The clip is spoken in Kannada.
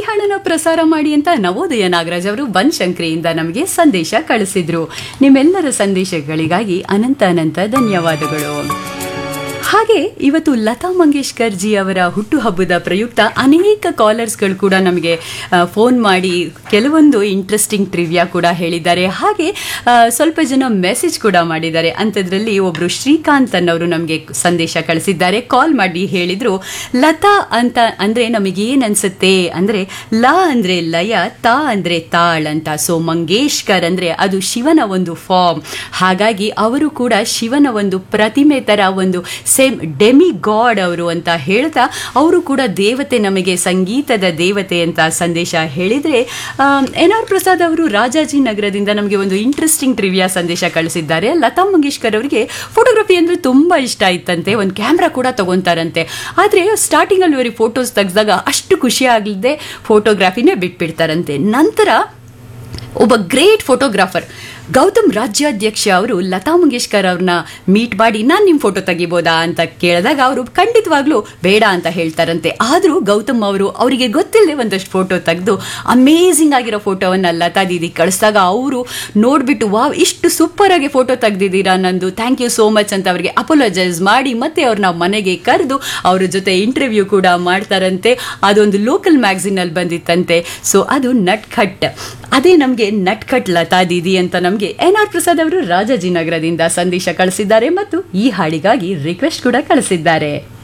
ಹಾಡನ್ನ ಪ್ರಸಾರ ಮಾಡಿ ಅಂತ ನವೋದಯ ನಾಗರಾಜ್ ಅವರು ಬನಶಂಕರಿಯಿಂದ ನಮಗೆ ಸಂದೇಶ ಕಳಿಸಿದ್ರು ನಿಮ್ಮೆಲ್ಲರ ಸಂದೇಶಗಳಿಗಾಗಿ ಅನಂತ ಅನಂತ ಧನ್ಯವಾದಗಳು ಹಾಗೆ ಇವತ್ತು ಲತಾ ಮಂಗೇಶ್ಕರ್ ಜಿ ಅವರ ಹುಟ್ಟುಹಬ್ಬದ ಪ್ರಯುಕ್ತ ಅನೇಕ ಕಾಲರ್ಸ್ಗಳು ಕೂಡ ನಮಗೆ ಫೋನ್ ಮಾಡಿ ಕೆಲವೊಂದು ಇಂಟ್ರೆಸ್ಟಿಂಗ್ ಟ್ರಿವ್ಯಾ ಕೂಡ ಹೇಳಿದ್ದಾರೆ ಹಾಗೆ ಆ, ಸ್ವಲ್ಪ ಜನ ಮೆಸೇಜ್ ಕೂಡ ಮಾಡಿದ್ದಾರೆ ಅಂಥದ್ರಲ್ಲಿ ಒಬ್ರು ಶ್ರೀಕಾಂತ್ ಅನ್ನೋರು ನಮಗೆ ಸಂದೇಶ ಕಳಿಸಿದ್ದಾರೆ ಕಾಲ್ ಮಾಡಿ ಹೇಳಿದ್ರು ಲತಾ ಅಂತ ಅಂದ್ರೆ ನಮಗೆ ಏನ್ ಅನ್ಸುತ್ತೆ ಅಂದ್ರೆ ಲ ಅಂದ್ರೆ ಲಯ ತಾ ಅಂದ್ರೆ ತಾಳ್ ಅಂತ ಸೊ ಮಂಗೇಶ್ಕರ್ ಅಂದ್ರೆ ಅದು ಶಿವನ ಒಂದು ಫಾರ್ಮ್ ಹಾಗಾಗಿ ಅವರು ಕೂಡ ಶಿವನ ಒಂದು ಪ್ರತಿಮೆ ತರ ಒಂದು ಸೇಮ್ ಡೆಮಿ ಗಾಡ್ ಅವರು ಅಂತ ಹೇಳ್ತಾ ಅವರು ಕೂಡ ದೇವತೆ ನಮಗೆ ಸಂಗೀತದ ದೇವತೆ ಅಂತ ಸಂದೇಶ ಹೇಳಿದ್ರೆ ಎನ್ ಆರ್ ಪ್ರಸಾದ್ ಅವರು ರಾಜಾಜಿ ನಗರದಿಂದ ನಮಗೆ ಒಂದು ಇಂಟ್ರೆಸ್ಟಿಂಗ್ ಟ್ರಿವಿಯಾ ಸಂದೇಶ ಕಳಿಸಿದ್ದಾರೆ ಲತಾ ಮಂಗೇಶ್ಕರ್ ಅವರಿಗೆ ಫೋಟೋಗ್ರಫಿ ಅಂದ್ರೆ ತುಂಬಾ ಇಷ್ಟ ಇತ್ತಂತೆ ಒಂದು ಕ್ಯಾಮ್ರಾ ಕೂಡ ತಗೊಂತಾರಂತೆ ಆದ್ರೆ ಸ್ಟಾರ್ಟಿಂಗ್ ಅಲ್ಲಿ ಅವರಿಗೆ ಫೋಟೋಸ್ ತೆಗೆದಾಗ ಅಷ್ಟು ಖುಷಿ ಆಗಲಿದೆ ಫೋಟೋಗ್ರಫಿನೇ ಬಿಟ್ಬಿಡ್ತಾರಂತೆ ನಂತರ ಒಬ್ಬ ಗ್ರೇಟ್ ಫೋಟೋಗ್ರಾಫರ್ ಗೌತಮ್ ರಾಜ್ಯಾಧ್ಯಕ್ಷ ಅವರು ಲತಾ ಮಂಗೇಶ್ಕರ್ ಅವ್ರನ್ನ ಮೀಟ್ ಮಾಡಿ ನಾನು ನಿಮ್ಮ ಫೋಟೋ ತೆಗಿಬೋದಾ ಅಂತ ಕೇಳಿದಾಗ ಅವರು ಖಂಡಿತವಾಗ್ಲೂ ಬೇಡ ಅಂತ ಹೇಳ್ತಾರಂತೆ ಆದರೂ ಗೌತಮ್ ಅವರು ಅವರಿಗೆ ಗೊತ್ತಿಲ್ಲದೆ ಒಂದಷ್ಟು ಫೋಟೋ ತೆಗೆದು ಅಮೇಝಿಂಗ್ ಆಗಿರೋ ಫೋಟೋವನ್ನು ಲತಾ ದೀದಿ ಕಳಿಸಿದಾಗ ಅವರು ನೋಡ್ಬಿಟ್ಟು ವಾವ್ ಇಷ್ಟು ಸೂಪರ್ ಆಗಿ ಫೋಟೋ ತೆಗ್ದಿದ್ದೀರಾ ನಂದು ಥ್ಯಾಂಕ್ ಯು ಸೋ ಮಚ್ ಅಂತ ಅವರಿಗೆ ಅಪೋಲಜೈಸ್ ಮಾಡಿ ಮತ್ತೆ ಅವ್ರನ್ನ ಮನೆಗೆ ಕರೆದು ಅವ್ರ ಜೊತೆ ಇಂಟರ್ವ್ಯೂ ಕೂಡ ಮಾಡ್ತಾರಂತೆ ಅದೊಂದು ಲೋಕಲ್ ಮ್ಯಾಗ್ಝಿನಲ್ಲಿ ಬಂದಿತ್ತಂತೆ ಸೊ ಅದು ನಟ್ಖಟ್ ಅದೇ ನಮಗೆ ನಟ್ಖಟ್ ಲತಾ ದೀದಿ ಅಂತ ನಮಗೆ ಎನ್ ಆರ್ ಪ್ರಸಾದ್ ಅವರು ರಾಜಾಜಿನಗರದಿಂದ ಸಂದೇಶ ಕಳಿಸಿದ್ದಾರೆ ಮತ್ತು ಈ ಹಾಡಿಗಾಗಿ ರಿಕ್ವೆಸ್ಟ್ ಕೂಡ ಕಳಿಸಿದ್ದಾರೆ